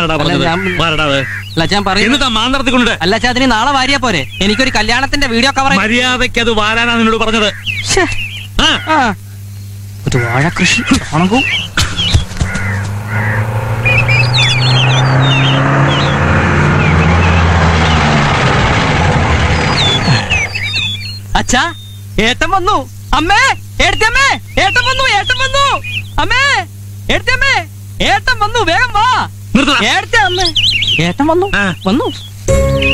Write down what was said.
ആരടാ പറഞ്ഞത് ഞാൻ- ആരടാ അത് അല്ല അച്ഛാ ഞാൻ പറയുന്നു എന്നിട്ടാ മാന്തർത്തിക്കൊണ്ട് അല്ല അച്ഛാ അതിന് നാളെ വാരിയാ പോരെ എനിക്കൊരു കല്യാണത്തിന്റെ വീഡിയോ കവർ മര്യാദയ്ക്ക് അത് വാരാനാ നിന്നോട് പറഞ്ഞത് ആ ഒരു വാഴ കൃഷി ഉണങ്ങൂ അച്ഛാ ഏട്ടൻ വന്നു അമ്മേ ഏട്ടമ്മേ ഏട്ടൻ വന്നു ഏട്ടൻ വന്നു അമ്മേ ഏട്ടമ്മേ ഏട്ടൻ വന്നു വേഗം വാ നിർത്തടാ ഏട്ട അമ്മേ ഏട്ടൻ വന്നു ആ. വന്നു